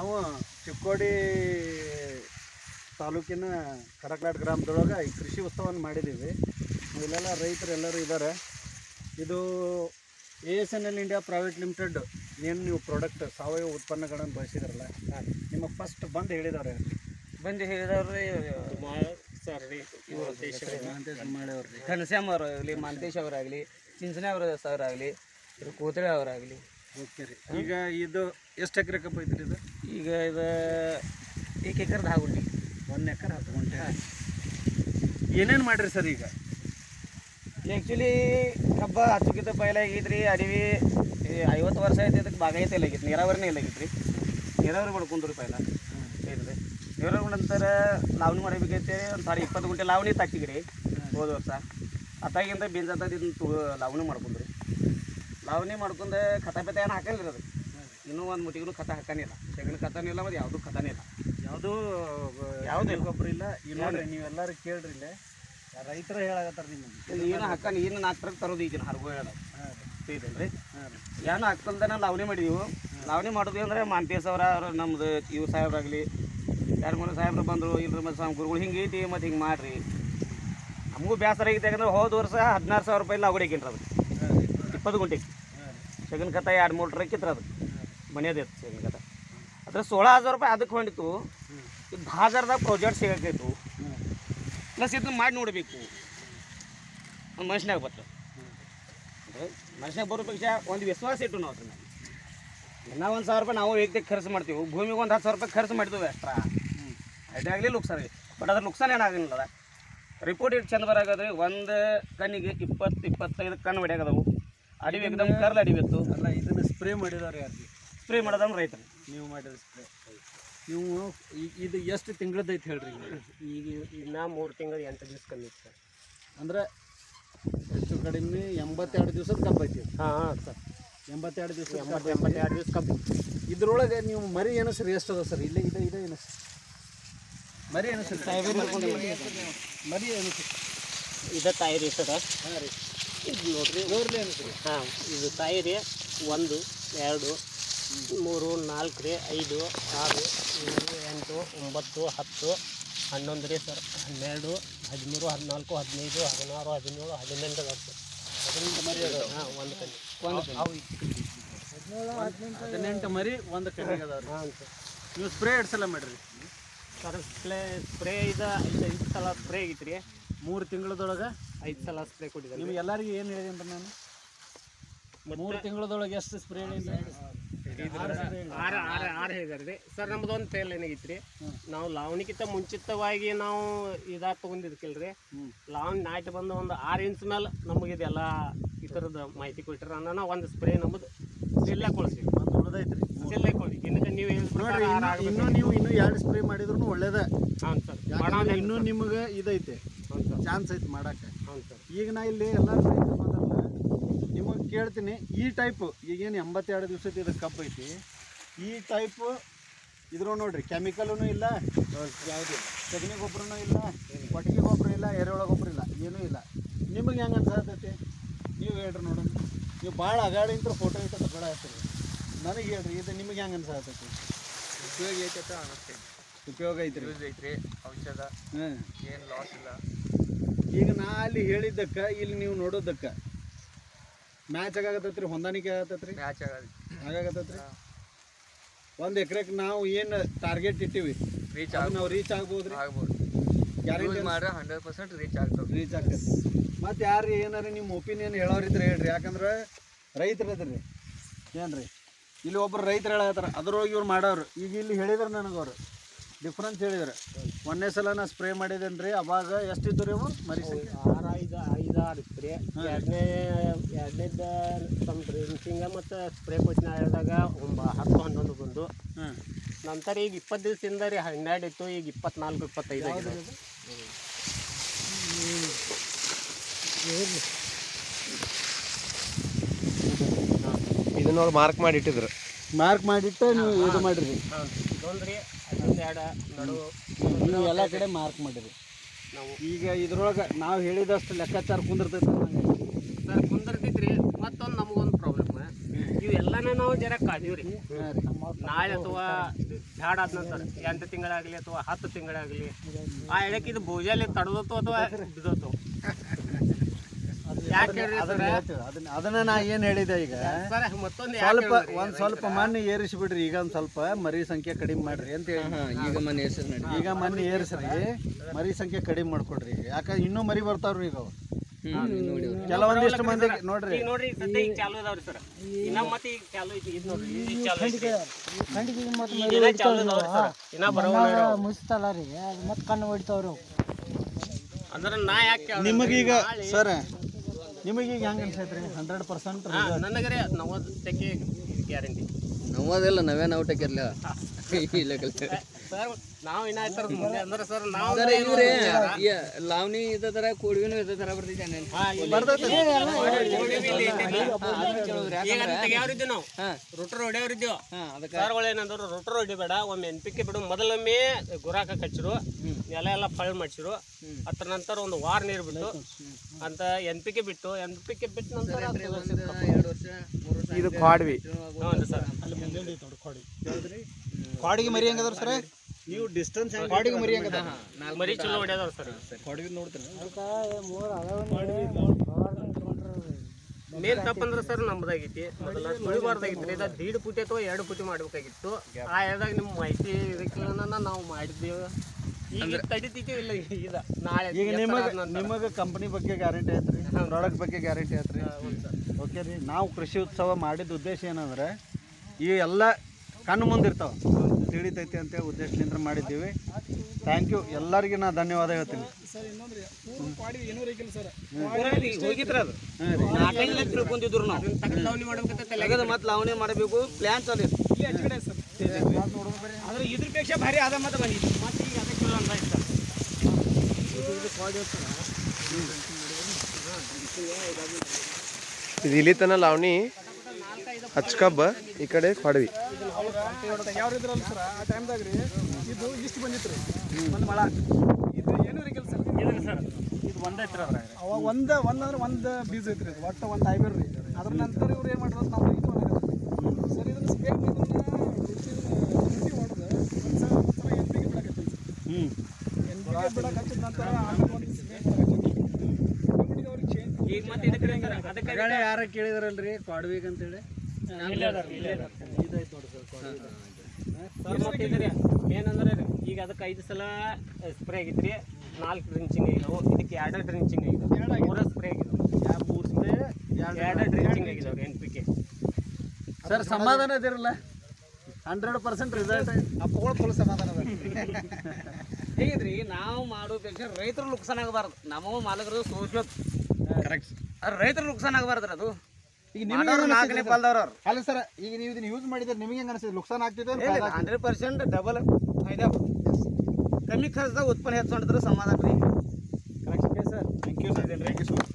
ನಾವು ಚಿಕ್ಕೋಡಿ ತಾಲೂಕಿನ ಕಡಕ್ಲಾಟ್ ಗ್ರಾಮದೊಳಗೆ ಈ ಕೃಷಿ ಉತ್ಸವವನ್ನು ಮಾಡಿದ್ದೀವಿ ಇಲ್ಲೆಲ್ಲ ರೈತರು ಎಲ್ಲರೂ ಇದ್ದಾರೆ ಇದು A S N L India private limited ಏನು ನೀವು ಪ್ರಾಡಕ್ಟ್ ಸಾವಯವ ಉತ್ಪನ್ನಗಳನ್ನು ಬಳಸಿದ್ರಲ್ಲ ನಿಮ್ಮ ಫಸ್ಟ್ ಬಂದು ಹೇಳಿದವ್ರೆ ಬಂದು ಹೇಳಿದವ್ರಿ ಸರ್ ರೀ ಇವರು ಮಾಡಿವ್ರಿ ಘನಶ್ಯಾಮ್ ಅವರಾಗಲಿ ಮಾಂತೇಶ್ ಅವರಾಗಲಿ ಚಿಂಚನೆ ಅವರ ಸರ್ ಆಗಲಿ ಕೋತಳೆ ಅವರಾಗಲಿ ಓಕೆ ರೀ ಈಗ ಇದು ಎಷ್ಟು ಎಕರೆ ಕಬ್ಬು ಐತ್ರಿ ಇದು ಈಗ ಇದು ಏಕ ಎಕರೆ ದಾಗುಂಡಿ ಒಂದು ಎಕರೆ ಹತ್ತು ಗುಂಟೆ ಏನೇನು ಮಾಡಿರಿ ಸರ್ ಈಗ ಆ್ಯಕ್ಚುಲಿ ಕಬ್ಬ ಹಚ್ಚಕ್ಕಿಂತ ಪೈಲ ಆಗೈತ್ರಿ ಅಡವಿ ಐವತ್ತು ವರ್ಷ ಐತೆ ಅದಕ್ಕೆ ಬಾಗಾಯತಿ ಇಲ್ಲ ಆಗೈತಿ ನೀರಾವರಿನೇ ಇಲ್ಲ ಆಗೈತ್ರಿ ನೀರಾವರಿ ಮಾಡ್ಕೊಂಡ್ರಿ ಪೈಲ ಏನ್ರಿ ನೀರಾವರಿ ಮಾಡಿದ ನಂತರ ಲಾವಣಿ ಮಾಡಬೇಕೈತೆ ಒಂದು ಸಾರಿ ಇಪ್ಪತ್ತು ಗುಂಟೆ ಲಾವಣಿ ತಚ್ಚಿಗ್ರಿ ಹೋದ ವರ್ಷ ಅತ್ತಾಗಿಂದ ಬೀಜ ತಂದಿದ್ದು ತು ಲಾವಣಿ ಮಾಡ್ಕೊಂಡ್ರಿ ಲಾವಣಿ ಮಾಡ್ಕೊಂಡು ಖತ ಪತ ಏನು ಹಾಕಲ್ರಿ ಅದು ಇನ್ನೂ ಒಂದು ಮುಟ್ಟಿಗೂ ಖತ ಹಾಕನಿಲ್ಲ ಸೆಗಣಿ ಖತನೂ ಇಲ್ಲ ಮತ್ತು ಯಾವುದೂ ಖತನೇ ಇಲ್ಲ ಯಾವುದೂ ಯಾವುದೂ ಇಲ್ಲ. ಗೊಬ್ಬರ ಇಲ್ಲ ಈಗ ನೋಡ್ರಿ ನೀವೆಲ್ಲರೂ ಕೇಳ್ರಿ ಇಲ್ಲೇ ರೈತರ ಹೇಳಾಕತ್ತಾರ ನಿಮಗೆ ಇಲ್ಲಿ ಏನು ಹಾಕನ್ ಏನು ನಾಲ್ಕು ಟ್ರಕ್ ತರೋದು ಈಗಿನ ಹರ್ಗೋ ಹೇಳೋದು ಹಾಂ ರೀ ಇದಲ್ರಿ ಹಾಂ ರೀ ಏನು ಹಾಕ್ತಲ್ದನ ಲಾವಣಿ ಮಾಡಿದೀವಿ ಲಾವಣಿ ಮಾಡೋದು ಅಂದ್ರೆ ಮಾಂತೇಶ್ ಅವರ ಅವ್ರ ನಮ್ದು ಇವು ಸಾಹೇಬ್ರಾಗಲಿ ಎರಡು ಮೂರು ಸಾಹೇಬ್ರು ಬಂದರು ಇಲ್ರಿ ಮತ್ತು ಸ್ವಾಮಿ ಗುರುಗಳು ಹಿಂಗೆ ಐತಿ ಮತ್ತು ಹಿಂಗೆ ಮಾಡ್ರಿ ನಮಗೂ ಬೇಸರ ಆಗೈತೆ ಯಾಕಂದ್ರೆ ಹೋದ ವರ್ಷ ಹದಿನಾರು ಸಾವಿರ ರೂಪಾಯಿ ಲಾವಡಿ ಹಾಕಿನ್ರಿ ಅದು ಹಾಂ ರೀ ಇಪ್ಪತ್ತು ಗುಂಟೆಗೆ ಹಾಂ ರೀ ಸೆಗನ್ ಕತ್ತ ಎರಡು ಮೂರು ಟ್ರಕ್ ಇತ್ತು ಅದು ಮನೆಯದಿತ್ತು ಸೆಗನ್ ಕತ್ತ ಅದ್ರ ಸೋಳ ಹಜಾರ್ ರೂಪಾಯಿ ಅದಕ್ಕೆ ಹೊಂದಿತ್ತು ಇದು ಹಜಾರ್ದಾಗ ಪ್ರಾಜೆಕ್ಟ್ ಸಿಗಕ್ಕಾಯ್ತು ಹಾಂ ಪ್ಲಸ್ ಇದನ್ನ ಮಾಡಿ ನೋಡಬೇಕು ಒಂದು ಮನುಷ್ಯನಾಗ ಬರ್ತದೆ ಅಂದ್ರೆ ಮನುಷ್ಯನಾಗ ಬರೋಪೇಕ್ಷ ಒಂದು ವಿಶ್ವಾಸ ಇಟ್ಟು ನಾವು ಅದನ್ನ ದಿನ ಒಂದು ಸಾವಿರ ರೂಪಾಯಿ ನಾವು ವ್ಯಕ್ತಿಗೆ ಖರ್ಚು ಮಾಡ್ತೀವಿ ಭೂಮಿಗೆ ಒಂದು ಹತ್ತು ಸಾವಿರ ರೂಪಾಯಿ ಖರ್ಚು ಮಾಡಿದ್ವಿ ಎಕ್ಸ್ಟ್ರಾ ಅಡ್ಡಾಗಲಿ ಲುಕ್ಸಾನ್ ಬಟ್ ಅದ್ರ ಲುಕ್ಸಾನ್ ಏನಾಗಂಗಿಲ್ಲ ರಿಪೋರ್ಟ್ ಇಟ್ಟು ಚಂದ ಬರಾಗದ್ರಿ ಒಂದು ಕಣ್ಣಿಗೆ ಇಪ್ಪತ್ತು ಇಪ್ಪತ್ತೈದು ಕಣ್ಣು ಹೊಡ್ಯಾಗದವು ಅಡಿವಿ ಎಕ್ದಮ್ ಕರ್ಲ್ ಅಡಿವಿತ್ತು ಅಲ್ಲ ಇದನ್ನ ಸ್ಪ್ರೇ ಮಾಡಿದಾರೆ ಯಾರಿಗೆ ಸ್ಪ್ರೇ ಮಾಡೋದನ್ನ ರೈತರು ನೀವು ಮಾಡಿದ ಸ್ಪ್ರೇ ನೀವು ಈ- ಇದು ಎಷ್ಟು ತಿಂಗಳದೈತೆ ಹೇಳ್ರಿ ಈಗ ಈಗ ಇನ್ನ ಮೂರು ತಿಂಗಳು ಎಂಟು ದಿವಸ ಕಮ್ಮಿ ಸರ್ ಅಂದ್ರೆ ಹೆಚ್ಚು ಕಡಿಮೆ ಎಂಬತ್ತೆರಡು ದಿವಸದ ಕಬ್ಬು ಐತಿ ಇದು. ಹಾಂ ಹಾಂ ಸರ್ ಎಂಬತ್ತೆರಡು ದಿವಸ ಎಂಬತ್ತು ಎಂಬತ್ತೆರಡು ದಿವಸ ಕಮ್ಮಿ ಇದ್ರೊಳಗೆ ನೀವು ಮರಿ ಏನಸ್ರಿ ಎಷ್ಟು ಅದ ಸರ್ ಇಲ್ಲೇ ಇದೆ ಇದೆ ಏನಸ್ ಮರಿ ಏನಸ್ರಿ ಮರಿ ಏನಸ್ರಿ ಇದು ತಾಯಿ ರೀ ಸರ್ ಹಾಂ ರೀ ಇದು ನೋಡ್ರಿ ನೋಡ್ಲಿ ಏನಸ್ರಿ ಹಾಂ ಇದು ತಾಯಿ ರೀ ಒಂದು ಎರಡು ಮೂರು ನಾಲ್ಕು ರೀ ಐದು ಆರು ಏಳು ಎಂಟು ಒಂಬತ್ತು ಹತ್ತು ಹನ್ನೊಂದು ರೀ ಸರ್ ಹನ್ನೆರಡು ಹದಿಮೂರು ಹದಿನಾಲ್ಕು ಹದಿನೈದು ಹದಿನಾರು ಹದಿನೇಳು ಹದಿನೆಂಟು ಅದಾವ ಸರ್ ಹದಿನೆಂಟು ಮರಿ ಅದಾವ ಹಾಂ ಒಂದು ಕಣ್ಣು ಒಂದು ಕಣ್ಣು ಹದಿನೆಂಟು ಮರಿ ಒಂದು ಕಡೆಗೆ ಅದಾವ ಹಾಂ ಸರ್ ನೀವು ಸ್ಪ್ರೇ ಎರಡು ಸಲ ಮಾಡಿರಿ ಸರ್ ಸ್ಪ್ರೇ ಸ್ಪ್ರೇ ಇದು ಐದು ಐದು ಸಲ ಸ್ಪ್ರೇ ಆಗೈತೆ ರೀ ಮೂರು ತಿಂಗಳದೊಳಗೆ ಐದು ಸಲ ಸ್ಪ್ರೇ ಕೊಟ್ಟಿದ್ದಾರೆ ನಿಮ್ಗೆ ಎಲ್ಲರಿಗೂ ಏನು ಹೇಳಿದೆ ಅಂತ ನಾನು ಮೂರು ತಿಂಗಳದೊಳಗೆ ಎಷ್ಟು ಸ್ಪ್ರೇ ಹೇಳಿದ್ದೆ ಆರು ಆರು ಆರು ಹೇಳಿದಾರೆ ರೀ ಸರ್ ನಮ್ದು ಒಂದು ಫೇಲ್ ಏನಾಗೈತೆ ರೀ ನಾವು ಲಾವಣಿಗಿಂತ ಮುಂಚಿತವಾಗಿ ನಾವು ಇದಾಗ ತೊಗೊಂಡಿದ್ಕಿಲ್ರಿ ಹ್ಮ್. ಲಾವಣಿ ನಾಟಿ ಬಂದು ಒಂದು ಆರು ಇಂಚ್ ಮೇಲೆ ನಮಗೆ ಇದೆಲ್ಲ ಈ ಥರದ ಮಾಹಿತಿ ಕೊಟ್ಟಿರ ನಾನು ಒಂದು ಸ್ಪ್ರೇ ನಮ್ಮದು ಸಿಲ್ಲ ಕೊಳಿಸಿ ಒಂದು ಉಳ್ದೈತ್ರಿ ಸಿಲ್ಲ ಕೊಡಿ ಇನ್ನು ನೀವು ಹೇಳಿದ ಪ್ರಕಾರ ನೋಡ್ರಿ ಆರು ಇನ್ನು- ಆಗ್ಬೇಕು. ಇನ್ನೂ ನೀವು ಇನ್ನೂ ಎರಡು ಸ್ಪ್ರೇ ಮಾಡಿದ್ರು ಒಳ್ಳೇದ ಹೌದು ಸರ್ ಯಾಕಂದ್ರೆ ಮಾಡೋದು ಇನ್ನೂ ನಿಮಗೆ ಇದೈತೆ ಹೌದು ಸರ್ ಚಾನ್ಸ್ ಐತೆ ಮಾಡಕ್ಕೆ ಹೌದು ಸರ್ ಈಗ ನಾ ಇಲ್ಲಿ ಎಲ್ಲ ರೈತರು ಬಂದ್ರಲ್ಲ ನಿಮಗೆ ಕೇಳ್ತೀನಿ ಈ ಟೈಪ್ ಈಗೇನು ಎಂಬತ್ತೆರಡು ದಿವಸದ ಇದು ಕಬ್ಬು ಐತಿ ಈ ಟೈಪು ಇದ್ರು ನೋಡ್ರಿ ಕೆಮಿಕಲೂ ಇಲ್ಲ ಯಾವುದು ಸಗಣಿ ಗೊಬ್ಬರನೂ ಇಲ್ಲ ಕೊಟ್ಟಿಗೆ ಗೊಬ್ಬರ ಇಲ್ಲ ಎರೆಹುಳ ಗೊಬ್ಬರ ಇಲ್ಲ ಏನೂ ಇಲ್ಲ ನಿಮಗೆ ಹೆಂಗೆ ಅನ್ಸತೈತಿ ನೀವು ಹೇಳ್ರಿ ನೋಡೋಣ ನೀವು ಭಾಳ ಅಗಾಡಿಂತ್ರ ಫೋಟೋ ಇಟ್ಟು ಬೇಡ ಆಗ್ತೀರಿ ನನಗೆ ಹೇಳ್ರಿ ಇದು ನಿಮಗೆ ಹೆಂಗೆ ಅನ್ಸತೈತಿ ಉಪಯೋಗ ಐತೆ ಅನ್ನಿಸ್ತೈತಿ ಉಪಯೋಗ ಐತ್ರಿ ಯೂಸ್ ಐತ್ರಿ ಔಷಧ ಹಾಂ ಏನು ಲಾಸ್ ಇಲ್ಲ ಈಗ ನಾ ಅಲ್ಲಿ ಹೇಳಿದ್ದಕ್ಕೆ ಇಲ್ಲಿ ನೀವು ನೋಡೋದಕ್ಕೆ ಮ್ಯಾಚ್ ಆಗಾಕತ್ತೈತ್ರಿ ಹೊಂದಾಣಿಕೆ ಆಗತ್ತೈತ್ರಿ ಮ್ಯಾಚ್ ಆಗೋದು ಆಗಾಕತ್ತೈತ್ರಿ ಒಂದು ಎಕರೆಗೆ ನಾವು ಏನು ಟಾರ್ಗೆಟ್ ಇಟ್ಟಿವಿ ರೀಚ್ ಅದು ನಾವು ರೀಚ್ ಆಗ್ಬೋದ್ರಿ ಆಗ್ಬೋದು ಗ್ಯಾರಂಟಿ ಯೂಸ್ ಮಾಡ್ರೆ ಹಂಡ್ರೆಡ್ ಪರ್ಸೆಂಟ್ ರೀಚ್ ಆಗ್ತದೆ ರೀಚ್ ಆಗ್ತೈತಿ ಮತ್ತು ಯಾರು ಏನಾರ ನಿಮ್ಮ ಒಪಿನಿಯನ್ ಹೇಳೋರಿದ್ರೆ ಹೇಳ್ರಿ ಯಾಕಂದ್ರೆ ರೈತರು ಅದ್ರಿ ಏನ್ರಿ ಇಲ್ಲಿ ಒಬ್ರು ರೈತರು ಹೇಳತ್ತಾರ ಅದ್ರೊಳಗೆ ಇವ್ರು ಮಾಡೋರು ಈಗ ಇಲ್ಲಿ ಹೇಳಿದ್ರು ನನಗೆ ಅವ್ರು ಡಿಫ್ರೆನ್ಸ್ ಹೇಳಿದ್ರು ಒಂದೇ ಸಲ ನಾ ಸ್ಪ್ರೇ ಮಾಡಿದೇನ್ರಿ ಅವಾಗ ಎಷ್ಟಿದ್ದು ರೀ ಅವು ಮರಿ ಸಂಖ್ಯೆ ಆರು ಐದು ಐದು ಆರು ಸ್ಪ್ರೇ ಎರಡನೇ ಎರಡನೇದ ತಮ್ಮ ಡ್ರಿಂಕಿಂಗ ಮತ್ತು ಸ್ಪ್ರೇ ಕೊಟ್ಟಿನ ಹೇಳಿದಾಗ ಒಂಬ ಹತ್ತು ಹನ್ನೊಂದು ಬಂದು ಹಾಂ ನಂತರ ಈಗ ಇಪ್ಪತ್ತು ದಿವಸದಿಂದ ರೀ ಹನ್ನೆರಡು ಇತ್ತು ಈಗ ಇಪ್ಪತ್ನಾಲ್ಕು ಇಪ್ಪತ್ತೈದು ಆಗಿದೆ ಇದನ್ನ ಮಾರ್ಕ್ ಮಾಡಿ ಇಟ್ಟಿದ್ರು ಮಾರ್ಕ್ ಮಾಡಿಟ್ಟು ನೀವು ಇದು ಮಾಡಿರಿ ಹಾಂ ಇದೊಂದು ರೀ ಅದೊಂದು ಎರಡು ನಡು ನೀವು ಎಲ್ಲ ಕಡೆ ಮಾರ್ಕ್ ಮಾಡಿರಿ ನಾವು ಈಗ ಇದ್ರೊಳಗೆ ನಾವು ಹೇಳಿದಷ್ಟು ಲೆಕ್ಕಾಚಾರ ಕುಂದಿರ್ತೈತೆ ಅನ್ನಂಗೆ. ಸರ್ ಕುಂದಿರ್ತೈತ್ರಿ ಮತ್ತೊಂದು ನಮಗೊಂದು ಪ್ರಾಬ್ಲಮ್ ಇವೆಲ್ಲ ಅದನ್ನ ನಾವು ಜರ ಕಾದೀವ್ರಿ ಹಾಂ ರೀ ನಾಳೆ ಅಥವಾ ಬ್ಯಾಡ ಆದ ನಂತರ ಎಂಟು ತಿಂಗಳಾಗಲಿ ಅಥವಾ ಹತ್ತು ತಿಂಗಳಾಗಲಿ ಆ ಎಳಕ್ಕೆ ಇದು ಭೂಜಾಲಿ ತಡದತ್ತು ಅಥವಾ ಬಿದ್ದೋತು ಯಾಕೆ ಹೇಳ್ರಿ ಅದನ್ನ ಹೇಳ್ತೀವಿ. ಅದನ್ನ ಅದನ್ನ ನಾ ಏನು ಹೇಳಿದೆ ಈಗ ಸರ್ ಮತ್ತೊಂದು ಸ್ವಲ್ಪ ಒಂದ್ ಸ್ವಲ್ಪ ಮಣ್ಣು ಏರಿಸಿ ಬಿಡ್ರಿ ಈಗ ಒಂದ್ ಸ್ವಲ್ಪ ಮರಿ ಸಂಖ್ಯೆ ಕಡಿಮೆ ಮಾಡ್ರಿ ಅಂತ ಹೇಳಿ ಈಗ ಮನೆ ಹೆಸರು ನಡಿ ಈಗ ಮಣ್ಣು ಏರಿಸ್ರಿ ಮರಿ ಸಂಖ್ಯೆ ಕಡಿಮೆ ಮಾಡ್ಕೊಡ್ರಿ ಈಗ ಯಾಕ ಇನ್ನೂ ಮರಿ ಬರ್ತಾವ್ರಿ ಈಗ ಅವು. ನೋಡಿ ಕೆಲವೊಂದಿಷ್ಟು ಮಂದಿಗೆ ನೋಡ್ರಿ ಈಗ ನೋಡ್ರಿ ಈಗ ಸದ್ಯ ಈಗ ಚಾಲು ಅದಾವ್ರಿ ಸರ್ ಇನ್ನ ಮತ್ತೆ ಈಗ ಚಾಲು ಐತಿ ಇದು ನೋಡ್ರಿ ಈಗ ಚಾಲು ಐತಿ ಈಗ ಇನ್ನ ಚಾಲು ಅದಾವ್ರಿ ಸರ್ ಇನ್ನ ಬರೋಲ್ಲ ಮುಗಿಸ್ತಲ್ಲ ರೀ ಅದು ಮತ್ತೆ ಕಣ್ಣು ಹೊಡಿತಾವ್ರಿ ಅಂದ್ರೆ ನಾ ಯಾಕೆ ಕೇಳ್ದೆ ನಿಮಗೀಗ ನಾಳೆ- ಸರ್ ನಿಮಗೀಗ ಹೆಂಗ್ ಅನ್ಸೈತ್ರಿ ಹಂಡ್ರೆಡ್ ಪರ್ಸೆಂಟ್ ಹಾ, ನನಗರೆ ನವತ್ತು ಟಕ್ಕೆ ಗ್ಯಾರಂಟಿ ನಮ್ಮದೆಲ್ಲ ನಾವೇನು ಔಟ್ ಹಾಕಿರ್ಲ ಇಲ್ಲ ಸರ್ ನಾವು ಇನ್ನ ಸರ್ ಮುಂದೆ ಅಂದ್ರೆ ಸರ್ ನಾವು ಇವ್ರೆ ಲಾವಣಿ ಇದ ತರ ಕೊಡುವಿನೂ ಇದ ತರ ಬರ್ತಿದ್ದಾನೆ ಈಗ ತೆಗಿಯೋರಿದ್ದೆ ನಾವು ರೋಟರ್ ಹೊಡೆಯೋರಿದ್ದೇವು ಸರ್ಗಳು ಏನಂದ್ರು ರೋಟರ್ ಹೊಡಿಬೇಡ ಒಮ್ಮೆ ಎನ್ ಪಿ ಕೆ ಬಿಡು ಮೊದಲೊಮ್ಮೆ ಗುರಾಕ ಕಚ್ಚಿರು ನೆಲ ಎಲ್ಲ ಫಳ್ ಮಾಡಿಸಿರು ಅದ್ರ ನಂತರ ಒಂದು ವಾರ ನೀರು ಬಿಟ್ಟು ಅಂತ ಎನ್ ಪಿ ಕೆ ಬಿಟ್ಟು ಎನ್ ಪಿ ಕೆ ಬಿಟ್ಟ ನಂತರ ಅದು ಎರಡು ವರ್ಷ ಮೂರು ವರ್ಷ ಇದು ಕ್ವಾಡ್ವಿ ಹೌದು ಸರ್ ಕಾಡಿಗೆ ಮರಿ ಹೆಂಗದ್ರ ಸರ್ ನೀವು ಡಿಸ್ಟೆನ್ಸ್ ಕಾಡಿಗೆ ಮರಿ ಹೆಂಗದ ಮರಿ ಚಲೋ ಹೊಡ್ಯದವ್ರು ಸರ್ ಮೇನ್ ತಪ್ಪಂದ್ರೆ ಸರ್ ನಮ್ದಾಗೈತಿ ಮೊದಲ ತುಳಿಬಾರ್ದಾಗಿತ್ತು ಇದು ದೀಡ್ ಪುಟಿ ಅಥವಾ ಎರಡು ಪುಟಿ ಮಾಡ್ಬೇಕಾಗಿತ್ತು ಆ ಎದಾಗ ನಿಮ್ಮ ಮಾಹಿತಿ ಇದಕ್ಕೆಲ್ಲ ನಾವು ಮಾಡಿದ್ದೀವಿ ಈಗ ತಡಿತೈತಿ ಇಲ್ಲ ಈಗ ನಾಳೆ ಈಗ ಎತ್ತರ ನಿಮಗೆ ಆದ ನಂತರ. ನಿಮಗೆ ಕಂಪನಿ ಬಗ್ಗೆ ಗ್ಯಾರಂಟಿ ಐತ್ರಿ ಪ್ರಾಡಕ್ಟ್ ಬಗ್ಗೆ ಗ್ಯಾರಂಟಿ ಐತ್ರಿ ಓಕೆ ರೀ ನಾವು ಕೃಷಿ ಉತ್ಸವ ಮಾಡಿದ ಉದ್ದೇಶ ಏನಂದ್ರೆ ಈ ಎಲ್ಲ ಕಣ್ಣು ಮುಂದಿರ್ತಾವೆ ತಿಳಿತೈತಿ ಅಂತೇಳಿ ಉದ್ದೇಶದಿಂದ ಮಾಡಿದ್ದೀವಿ ಥ್ಯಾಂಕ್ ಯು ಎಲ್ಲರಿಗೆ ನಾ ಧನ್ಯವಾದ ಹೇಳ್ತೀನಿ ಊರಲ್ಲಿ ಹೋಗಿತ್ರ ಅದು ನಾಲ್ಕೈದು ಲಕ್ಷ ತಿಳ್ಕೊಂಡಿದ್ರು ನಾವು ಅದನ್ನ ತೆಗ್ದು ಲಾವಣಿ ಮಾಡ್ಬೇಕಂತ ತಲೆ ತೆಗೆದು ಮತ್ತೆ ಲಾವಣಿ ಮಾಡಬೇಕು ಪ್ಲಾನ್ ಚಾಲು ಇತ್ತು ಆದ್ರೆ ಇದ್ರಪೇಕ್ಷ ಭಾರಿ ಆದ ಮತ್ತೆ ಬಂದಿತ್ತು ಮತ್ತೆ ಈಗ ಅದಕ್ಕೆ ಚಲೋ ಅಂತ ಸರ್ ಇದು ಇಲ್ಲಿ ತನ ಲಾವಣಿ ಹಚ್ಕಬ್ಬ ಈ ಕಡೆ ಕೊಡವಿ ಯಾವ ಇದ್ರಲ್ಲ ಸರ್ ಆ ಟೈಮ್ದಾಗ ರೀ ಇದು ಇಷ್ಟು ಬಂದಿತ್ತು ರೀ ಒಂದು ಮಳ ಇದು ಏನು ರೀ ಕೆಲಸ ಇದ್ರಿ ಸರ್ ಇದು ಒಂದೈತ್ರಿ ಅದ್ರಾಗ ಅವಾಗ ಒಂದು ಒಂದು ಅಂದ್ರೆ ಒಂದು ಬೀಜ ಐತ್ರಿ ಅದು ಒಟ್ಟು ಒಂದು ಐಬೇರ್ ರೀ ಅದ್ರ ನಂತರ ಇವ್ರು ಏನು ಮಾಡಿರೋದು ನಾವು ಇದು ಮಾಡಕತ್ತೀವಿ ಸರ್ ಇದನ್ನ ಸ್ಪ್ರೇ ಎನ್ ಪಿ ಗೆ ಬಿಡಕತ್ತೀವಿ ಹ್ಞೂ ಎನ್ ಪಿ ಗೆ ಬಿಡಕತ್ತಿದ ನಂತರ ಆಮೇಲೆ ಒಂದು ಸ್ಪ್ರೇ ಮಾಡಕತ್ತೀವಿ ಅವ್ರಿಗೆ ಚೇಂಜ್ ಈಗ ಮತ್ತೆ ಇದಕ್ಕೆ ಸರ್ ಅದಕ್ಕೆ ಮಗಳೇ ಯಾರ ಕೇಳಿದಾರಲ್ರಿ ಕಾಡ್ವಿಗ್ ಅಂತೇಳಿ ಇಲ್ಲೇ ಅದಾರ ಇಲ್ಲೇ ಅದಾರ ಸರ್ ಮತ್ತೆ ಇದ್ರಿ ಏನಂದ್ರೆ ರೀ, ಈಗ ಅದಕ್ಕೆ ಐದು ಸಲ ಸ್ಪ್ರೇ ಆಗಿತ್ರಿ ನಾಲ್ಕು ಡ್ರಿಂಚಿಂಗ್ ಆಗಿದಾವು ಇದಕ್ಕೆ ಎರಡು ಡ್ರಿಂಚಿಂಗ್ ಆಗಿದಾವೆ ಮೂರ ಸ್ಪ್ರೇ ಆಗಿದಾವೆ ಮೂರು ಸ್ಪ್ರೇ ಎರಡು ಡ್ರಿಂಚಿಂಗ್ ಆಗಿದಾವೆ ಎನ್ ಪಿ ಕೆ ಸರ್ ಸಮಾಧಾನ ಇದಿರಲ್ಲ ಹಂಡ್ರೆಡ್ ಪರ್ಸೆಂಟ್ ರಿಸಲ್ಟ್ ಅಪ್ಪಗಳು ಫುಲ್ ಸಮಾಧಾನ ಅದ ಹೇಗಿದ್ರಿ ನಾವು ಮಾಡೋ ಪಕ್ಷ ರೈತರು ನುಕ್ಸಾನ್ ಆಗಬಾರ್ದು ನಮ್ಮ ಮಾಲಕರು ಸೋಸ್ಬೇಕು ಕರೆಕ್ಟ್ ರೈತರು ನುಕ್ಸಾನ್ ಆಗಬಾರ್ದು ಅದು ಈಗ ಮಾಡೋರು ನಾಲ್ಕನೇ ಪಾಲ್ದವ್ರು ಅವ್ರು ಅಲ್ಲ ಸರ್ ಈಗ ನೀವು ಇದನ್ನ ಯೂಸ್ ಮಾಡಿದ್ರೆ ನಿಮಗೆ ಹೆಂಗ ಅನಿಸ್ತದೆ ನುಕ್ಸಾನ್ ಆಗ್ತಿದೆ ಹಂಡ್ರೆಡ್ ಪರ್ಸೆಂಟ್ ಡಬಲ್ ಫೈದಾ ಕಮ್ಮಿ ಖರ್ಚದಾಗ ಉತ್ಪನ್ನ ಹೆಚ್ಚು ಮಾಡಿದ್ರೆ ಸಮಾಧಾನ ರೀ sir thank you sir thank you so much